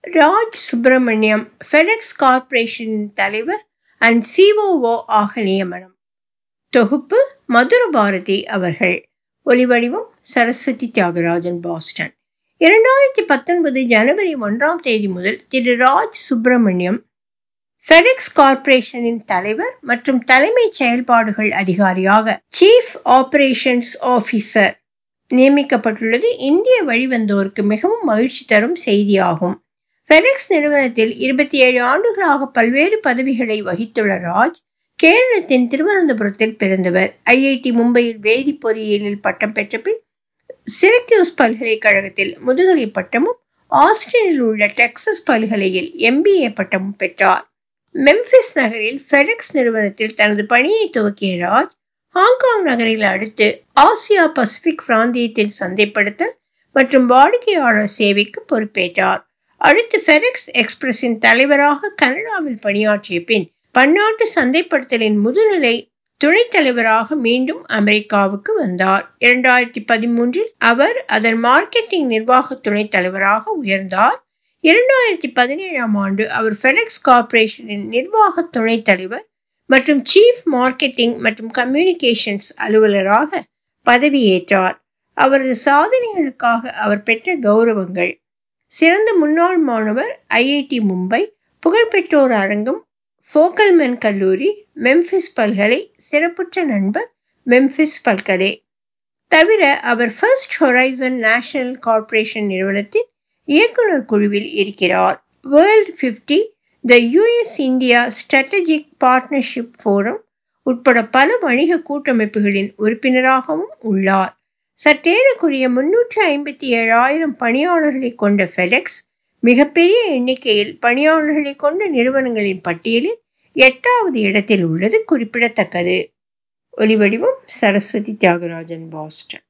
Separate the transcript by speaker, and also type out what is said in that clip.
Speaker 1: Raj Subramaniam FedEx கார்ப்பரேஷனின் தலைவர் and COO ஆக நியமனம் தொகுப்பு மதுர பாரதி அவர்கள் ஒலிவடிவம் சரஸ்வதி தியாகராஜன் பாஸ்டன் இரண்டாயிரத்தி பத்தொன்பது ஜனவரி ஒன்றாம் தேதி முதல் திரு ராஜ் சுப்பிரமணியம் ஃபெடெக்ஸ் கார்ப்பரேஷனின் தலைவர் மற்றும் தலைமை செயல்பாடுகள் அதிகாரியாக சீஃப் ஆபரேஷன்ஸ் ஆபீசர் நியமிக்கப்பட்டுள்ளது இந்திய வழிவந்தோருக்கு மிகவும் மகிழ்ச்சி தரும் செய்தியாகும் ஃபெடெக்ஸ் நிறுவனத்தில் இருபத்தி ஏழு ஆண்டுகளாக பல்வேறு பதவிகளை வகித்துள்ள ராஜ் கேரளத்தின் திருவனந்தபுரத்தில் பிறந்தவர் ஐஐடி மும்பையில் வேதி பொறியியலில் பட்டம் பெற்ற பின் சிரக்யூஸ் பல்கலைக்கழகத்தில் முதுகலை பட்டமும் ஆஸ்டினில் உள்ள டெக்சஸ் பல்கலையில் எம்பிஏ பட்டமும் பெற்றார் மெம்பிஸ் நகரில் ஃபெடெக்ஸ் நிறுவனத்தில் தனது பணியை துவக்கிய ராஜ் ஹாங்காங் நகரில் அடுத்து ஆசியா பசிபிக் பிராந்தியத்தின் சந்தைப்படுத்தல் மற்றும் வாடிக்கையாளர் சேவைக்கு பொறுப்பேற்றார் அடுத்து ஃபெடெக்ஸ் எக்ஸ்பிரஸின் தலைவராக கனடாவில் பணியாற்றிய பின் பன்னாட்டு சந்தைப்படுத்தலின் முதுநிலை துணைத் தலைவராக மீண்டும் அமெரிக்காவுக்கு வந்தார் இரண்டாயிரத்தி பதிமூன்றில் அவர் அதன் மார்க்கெட்டிங் நிர்வாக துணைத் தலைவராக உயர்ந்தார் இரண்டாயிரத்தி பதினேழாம் ஆண்டு அவர் ஃபெடெக்ஸ் கார்ப்பரேஷனின் நிர்வாக துணைத் தலைவர் மற்றும் சீஃப் மார்க்கெட்டிங் மற்றும் கம்யூனிகேஷன்ஸ் அலுவலராக பதவியேற்றார் அவரது சாதனைகளுக்காக அவர் பெற்ற கௌரவங்கள் சிறந்த முன்னாள் மாணவர் ஐஐடி மும்பை புகழ்பெற்றோர் அரங்கம் ஃபோக்கல்மென் கல்லூரி மெம்பிஸ் பல்கலை சிறப்புற்ற நண்பர் மெம்பிஸ் பல்கலை தவிர அவர் ஃபர்ஸ்ட் ஹொரைசன் நேஷனல் கார்ப்பரேஷன் நிறுவனத்தின் இயக்குனர் குழுவில் இருக்கிறார் world fifty the US India Strategic Partnership Forum உட்பட பல வணிக கூட்டமைப்புகளின் உறுப்பினராகவும் உள்ளார் சற்றேறக்குரிய முன்னூற்று ஐம்பத்தி ஏழாயிரம் பணியாளர்களை கொண்ட ஃபெடெக்ஸ் மிகப்பெரிய எண்ணிக்கையில் பணியாளர்களை கொண்ட நிறுவனங்களின் பட்டியலில் எட்டாவது இடத்தில் உள்ளது குறிப்பிடத்தக்கது ஒலிவடிவம் சரஸ்வதி தியாகராஜன் பாஸ்டன்